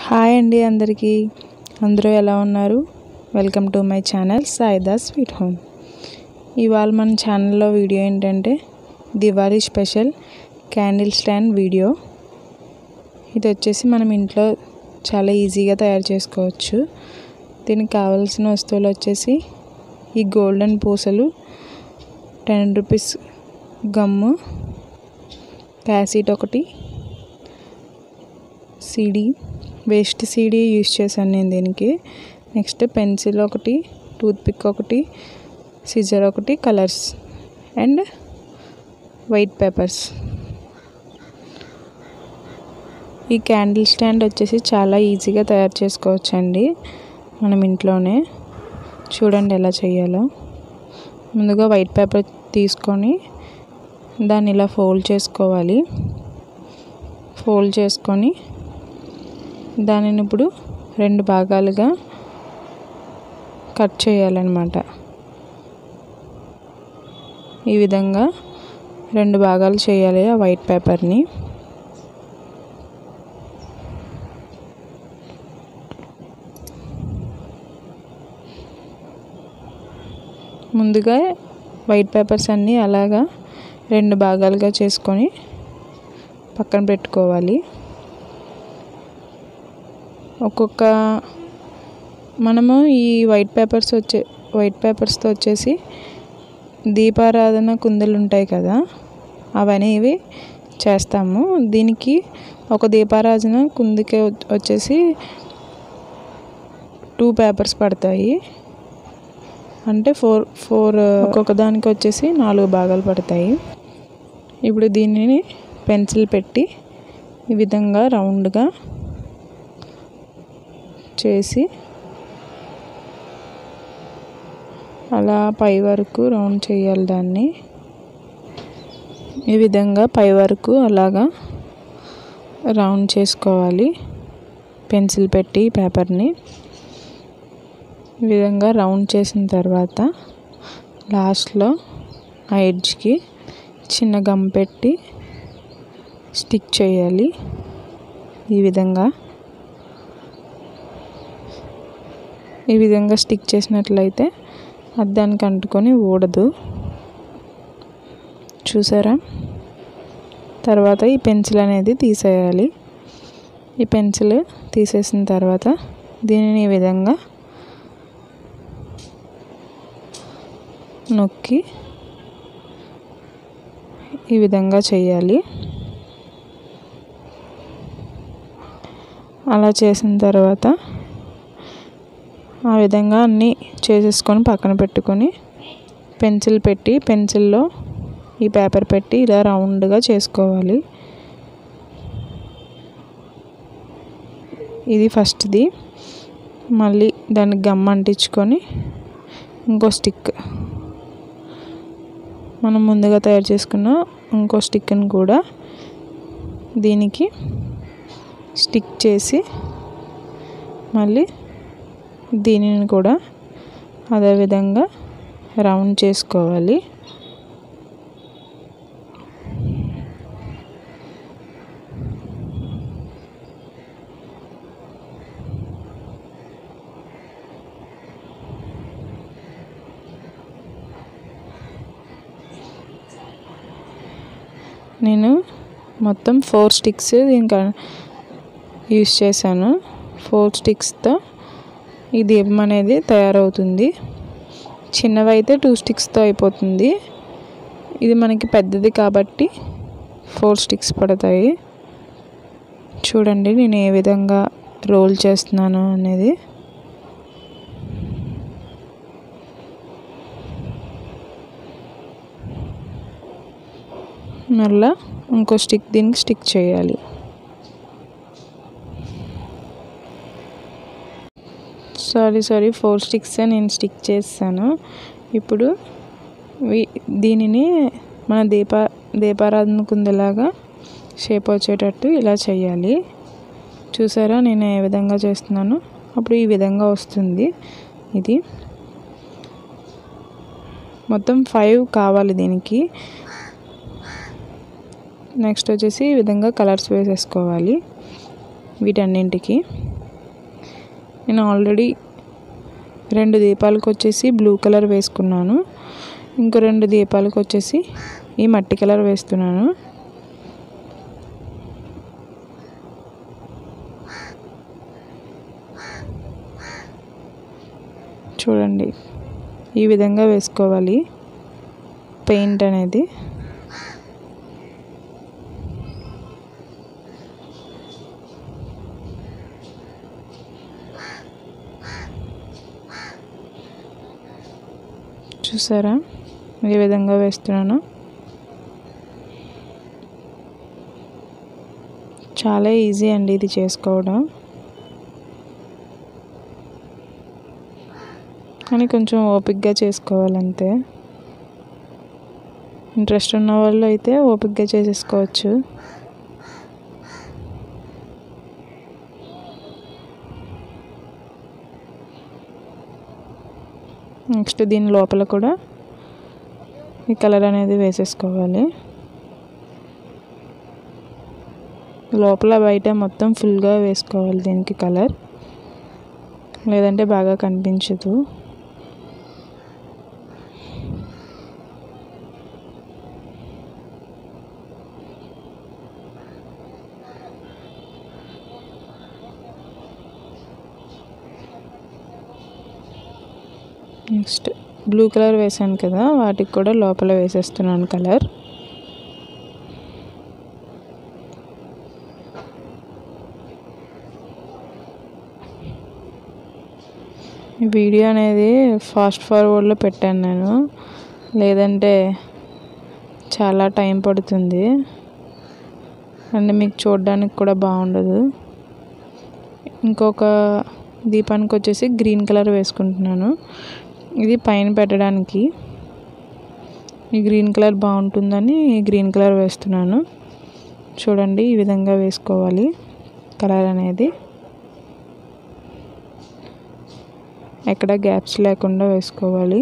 hi అండి అందరికీ అందరూ ఎలా ఉన్నారు welcome to my channel Saida sweet home ఇవాళ మన ఛానల్లో వీడియో ఏంటంటే Diwali special candle stand video ఇది వచ్చేసి మనం ఇంట్లో చాలా ఈజీగా తయారు చేసుకోవచ్చు దీనికి కావాల్సిన వస్తువులు వచ్చేసి ఈ గోల్డెన్ పూసలు టెన్ రూపీస్ గమ్ము ప్యాసీట్ ఒకటి సీడీ వేస్ట్ సీడీ యూస్ చేశాను నేను దీనికి నెక్స్ట్ పెన్సిల్ ఒకటి టూత్పిక్ ఒకటి సిజర్ ఒకటి కలర్స్ అండ్ వైట్ పేపర్స్ ఈ క్యాండిల్ స్టాండ్ వచ్చేసి చాలా ఈజీగా తయారు చేసుకోవచ్చు అండి మనం ఇంట్లోనే చూడండి ఎలా చేయాలో ముందుగా వైట్ పేపర్ తీసుకొని దాన్ని ఇలా ఫోల్డ్ చేసుకోవాలి ఫోల్డ్ చేసుకొని దానిని ఇప్పుడు రెండు భాగాలుగా కట్ చేయాలన్నమాట ఈ విధంగా రెండు భాగాలు చేయాలి ఆ వైట్ పేపర్ని ముందుగా వైట్ పేపర్స్ అన్నీ అలాగా రెండు భాగాలుగా చేసుకొని పక్కన పెట్టుకోవాలి ఒక్కొక్క మనము ఈ వైట్ పేపర్స్ వచ్చే వైట్ పేపర్స్తో వచ్చేసి దీపారాధన కుందులు ఉంటాయి కదా అవనేవి చేస్తాము దీనికి ఒక దీపారాధన కుందికి వచ్చేసి టూ పేపర్స్ పడతాయి అంటే ఫోర్ ఫోర్ ఒక్కొక్క దానికి వచ్చేసి నాలుగు భాగాలు పడతాయి ఇప్పుడు దీనిని పెన్సిల్ పెట్టి ఈ విధంగా రౌండ్గా చేసి అలా పై వరకు రౌండ్ చేయాలి దాన్ని ఈ విధంగా పై వరకు అలాగా రౌండ్ చేసుకోవాలి పెన్సిల్ పెట్టి పేపర్ని ఈ విధంగా రౌండ్ చేసిన తర్వాత లాస్ట్లో ఆ ఎడ్జ్కి చిన్న గమ్ పెట్టి స్టిక్ చేయాలి ఈ విధంగా ఈ విధంగా స్టిక్ చేసినట్లయితే అది దానికి అంటుకొని ఊడదు చూసారా తర్వాత ఈ పెన్సిల్ అనేది తీసేయాలి ఈ పెన్సిల్ తీసేసిన తర్వాత దీనిని ఈ విధంగా నొక్కి ఈ విధంగా చేయాలి అలా చేసిన తర్వాత ఆ విధంగా అన్నీ చేసేసుకొని పక్కన పెట్టుకొని పెన్సిల్ పెట్టి పెన్సిల్లో ఈ పేపర్ పెట్టి ఇలా రౌండ్గా చేసుకోవాలి ఇది ఫస్ట్ది మళ్ళీ దానికి గమ్ అంటించుకొని ఇంకో స్టిక్ మనం ముందుగా తయారు చేసుకున్న ఇంకో స్టిక్ని కూడా దీనికి స్టిక్ చేసి మళ్ళీ దీనిని కూడా అదేవిధంగా రౌండ్ చేసుకోవాలి నేను మొత్తం ఫోర్ స్టిక్స్ దీనికి యూస్ చేశాను ఫోర్ స్టిక్స్తో ఈ దీపం అనేది తయారవుతుంది చిన్నవి అయితే టూ స్టిక్స్తో అయిపోతుంది ఇది మనకి పెద్దది కాబట్టి ఫోర్ స్టిక్స్ పడతాయి చూడండి నేను ఏ విధంగా రోల్ చేస్తున్నాను అనేది మళ్ళా ఇంకో స్టిక్ దీనికి స్టిక్ చేయాలి సారీ సారీ ఫోర్ స్టిక్స్ నేను స్టిక్ చేస్తాను ఇప్పుడు దీనిని మన దీప దీపారాధన కుందేలాగా షేప్ వచ్చేటట్టు ఇలా చేయాలి చూసారా నేను ఏ విధంగా చేస్తున్నాను అప్పుడు ఈ విధంగా వస్తుంది ఇది మొత్తం ఫైవ్ కావాలి దీనికి నెక్స్ట్ వచ్చేసి ఈ విధంగా కలర్స్ వేసేసుకోవాలి వీటన్నింటికి నేను ఆల్రెడీ రెండు దీపాలకు వచ్చేసి బ్లూ కలర్ వేసుకున్నాను ఇంకో రెండు దీపాలకు వచ్చేసి ఈ మట్టి కలర్ వేస్తున్నాను చూడండి ఈ విధంగా వేసుకోవాలి పెయింట్ అనేది చూసారా ఏ విధంగా వేస్తున్నాను చాలా ఈజీ అండి ఇది చేసుకోవడం కానీ కొంచెం ఓపిక్గా చేసుకోవాలంతే ఇంట్రెస్ట్ ఉన్న వాళ్ళు అయితే ఓపిక్గా చేసేసుకోవచ్చు నెక్స్ట్ దీని లోపల కూడా ఈ కలర్ అనేది వేసేసుకోవాలి లోపల బయట మొత్తం ఫుల్గా వేసుకోవాలి దీనికి కలర్ లేదంటే బాగా కనిపించదు నెక్స్ట్ బ్లూ కలర్ వేసాను కదా వాటికి కూడా లోపల వేసేస్తున్నాను కలర్ ఈ వీడియో అనేది ఫాస్ట్ ఫార్వర్డ్లో పెట్టాను నేను లేదంటే చాలా టైం పడుతుంది అండ్ మీకు చూడడానికి కూడా బాగుండదు ఇంకొక దీపానికి వచ్చేసి గ్రీన్ కలర్ వేసుకుంటున్నాను ఇది పైన పెట్టడానికి ఈ గ్రీన్ కలర్ బాగుంటుందని గ్రీన్ కలర్ వేస్తున్నాను చూడండి ఈ విధంగా వేసుకోవాలి కలర్ అనేది ఎక్కడ గ్యాప్స్ లేకుండా వేసుకోవాలి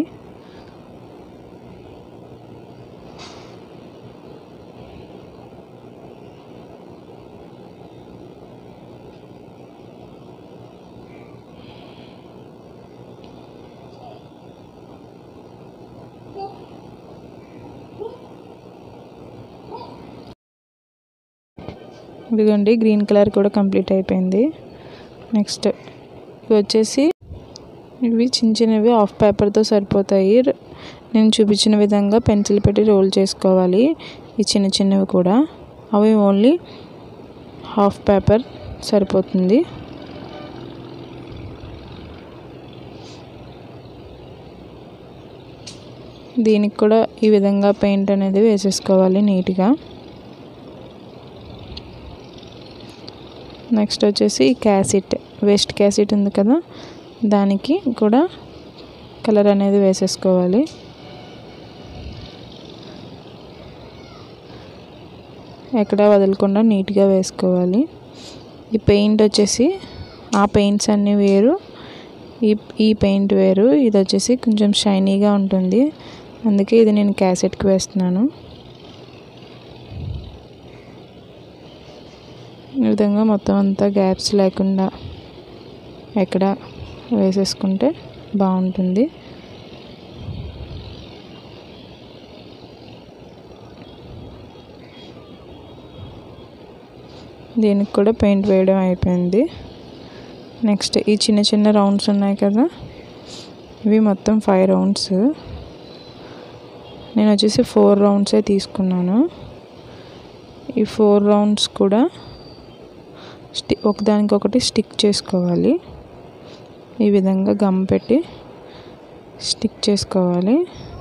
ఇదిగోండి గ్రీన్ కలర్ కూడా కంప్లీట్ అయిపోయింది నెక్స్ట్ ఇవి వచ్చేసి ఇవి చిన్న చిన్నవి ఆఫ్ పేపర్తో సరిపోతాయి నేను చూపించిన విధంగా పెన్సిల్ పెట్టి రోల్ చేసుకోవాలి ఈ చిన్న చిన్నవి కూడా అవి ఓన్లీ హాఫ్ పేపర్ సరిపోతుంది దీనికి కూడా ఈ విధంగా పెయింట్ అనేది వేసేసుకోవాలి నీట్గా నెక్స్ట్ వచ్చేసి క్యాసిట్ వేస్ట్ క్యాసిట్ ఉంది కదా దానికి కూడా కలర్ అనేది వేసేసుకోవాలి ఎక్కడ వదలకుండా నీట్గా వేసుకోవాలి ఈ పెయింట్ వచ్చేసి ఆ పెయింట్స్ అన్నీ వేరు ఈ ఈ పెయింట్ వేరు ఇది వచ్చేసి కొంచెం షైనీగా ఉంటుంది అందుకే ఇది నేను క్యాసెట్కి వేస్తున్నాను ఈ విధంగా మొత్తం అంతా గ్యాప్స్ లేకుండా ఎక్కడ వేసేసుకుంటే బాగుంటుంది దీనికి కూడా పెయింట్ వేయడం అయిపోయింది నెక్స్ట్ ఈ చిన్న చిన్న రౌండ్స్ ఉన్నాయి కదా ఇవి మొత్తం ఫైవ్ రౌండ్స్ నేను వచ్చేసి ఫోర్ రౌండ్సే తీసుకున్నాను ఈ ఫోర్ రౌండ్స్ కూడా స్టి ఒకదానికొకటి స్టిక్ చేసుకోవాలి ఈ విధంగా గమ్ పెట్టి స్టిక్ చేసుకోవాలి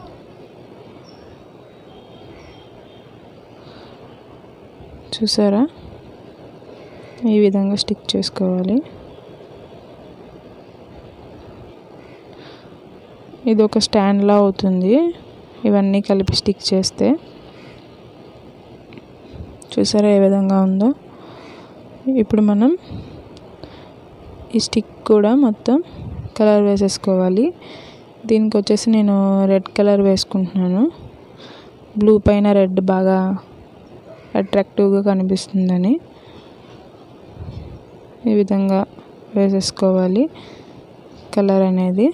చూసారా ఈ విధంగా స్టిక్ చేసుకోవాలి ఇది ఒక స్టాండ్లా అవుతుంది ఇవన్నీ కలిపి స్టిక్ చేస్తే చూసారా ఏ విధంగా ఉందో ఇప్పుడు మనం ఈ స్టిక్ కూడా మొత్తం కలర్ వేసేసుకోవాలి దీనికి వచ్చేసి నేను రెడ్ కలర్ వేసుకుంటున్నాను బ్లూ పైన రెడ్ బాగా అట్రాక్టివ్గా కనిపిస్తుందని ఈ విధంగా వేసేసుకోవాలి కలర్ అనేది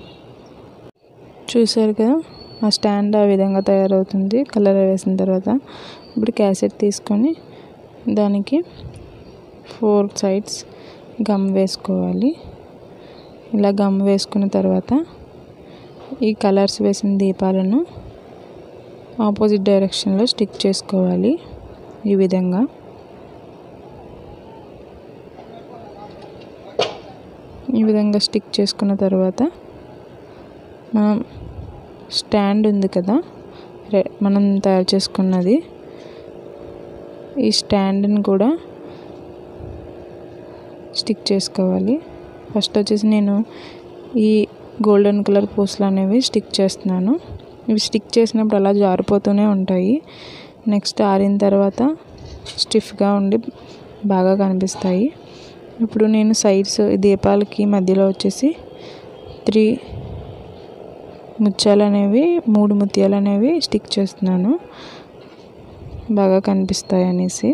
చూసారు కదా ఆ స్టాండ్ ఆ విధంగా తయారవుతుంది కలర్ వేసిన తర్వాత ఇప్పుడు క్యాసెట్ తీసుకొని దానికి ఫోర్ సైడ్స్ గమ్ వేసుకోవాలి ఇలా గమ్ వేసుకున్న తర్వాత ఈ కలర్స్ వేసిన దీపాలను ఆపోజిట్ డైరెక్షన్లో స్టిక్ చేసుకోవాలి ఈ విధంగా ఈ విధంగా స్టిక్ చేసుకున్న తర్వాత మనం స్టాండ్ ఉంది కదా మనం తయారు చేసుకున్నది ఈ స్టాండ్ని కూడా స్టిక్ చేసుకోవాలి ఫస్ట్ వచ్చేసి నేను ఈ గోల్డెన్ కలర్ పూసలు అనేవి స్టిక్ చేస్తున్నాను ఇవి స్టిక్ చేసినప్పుడు అలా జారిపోతూనే ఉంటాయి నెక్స్ట్ ఆరిన తర్వాత స్టిఫ్గా ఉండి బాగా కనిపిస్తాయి ఇప్పుడు నేను సైడ్స్ దీపాలకి మధ్యలో వచ్చేసి త్రీ ముత్యాలు అనేవి మూడు ముత్యాలు అనేవి స్టిక్ చేస్తున్నాను బాగా కనిపిస్తాయి అనేసి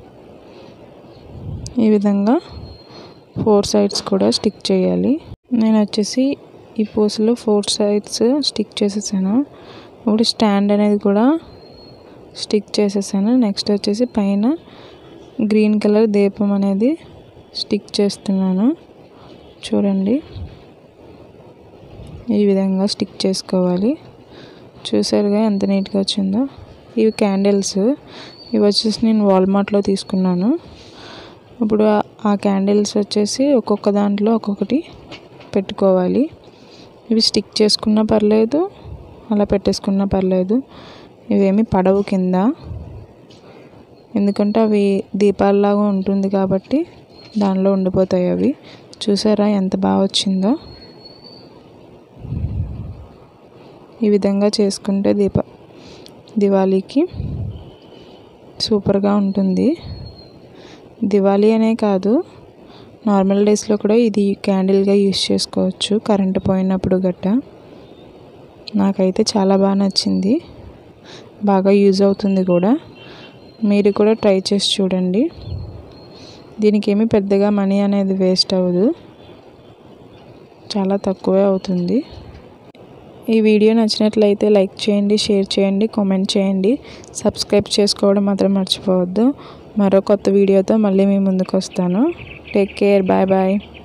ఈ విధంగా ఫోర్ సైడ్స్ కూడా స్టిక్ చేయాలి నేను వచ్చేసి ఈ పూసలు ఫోర్ సైడ్స్ స్టిక్ చేసేసాను ఇప్పుడు స్టాండ్ అనేది కూడా స్టిక్ చేసేసాను నెక్స్ట్ వచ్చేసి పైన గ్రీన్ కలర్ దీపం అనేది స్టిక్ చేస్తున్నాను చూడండి ఈ విధంగా స్టిక్ చేసుకోవాలి చూసారుగా ఎంత నీట్గా వచ్చిందో ఇవి క్యాండిల్స్ ఇవి వచ్చేసి నేను వాల్మార్ట్లో తీసుకున్నాను ఇప్పుడు ఆ క్యాండిల్స్ వచ్చేసి ఒక్కొక్క దాంట్లో ఒక్కొక్కటి పెట్టుకోవాలి ఇవి స్టిక్ చేసుకున్నా పర్లేదు అలా పెట్టేసుకున్నా పర్లేదు ఇవేమి పడవు కింద ఎందుకంటే అవి దీపాలలాగా ఉంటుంది కాబట్టి దానిలో ఉండిపోతాయి అవి చూసారా ఎంత బాగా వచ్చిందో ఈ విధంగా చేసుకుంటే దీప దివాళీకి సూపర్గా ఉంటుంది దివాళీ అనే కాదు నార్మల్ డేస్లో కూడా ఇది క్యాండిల్గా యూస్ చేసుకోవచ్చు కరెంటు పోయినప్పుడు గట్ట నాకైతే చాలా బాగా నచ్చింది బాగా యూజ్ అవుతుంది కూడా మీరు కూడా ట్రై చేసి చూడండి దీనికి ఏమి పెద్దగా మనీ అనేది వేస్ట్ అవ్వదు చాలా తక్కువే అవుతుంది ఈ వీడియో నచ్చినట్లయితే లైక్ చేయండి షేర్ చేయండి కామెంట్ చేయండి సబ్స్క్రైబ్ చేసుకోవడం మాత్రం మర్చిపోవద్దు మరో కొత్త వీడియోతో మళ్ళీ మీ ముందుకు వస్తాను టేక్ కేర్ బాయ్ బాయ్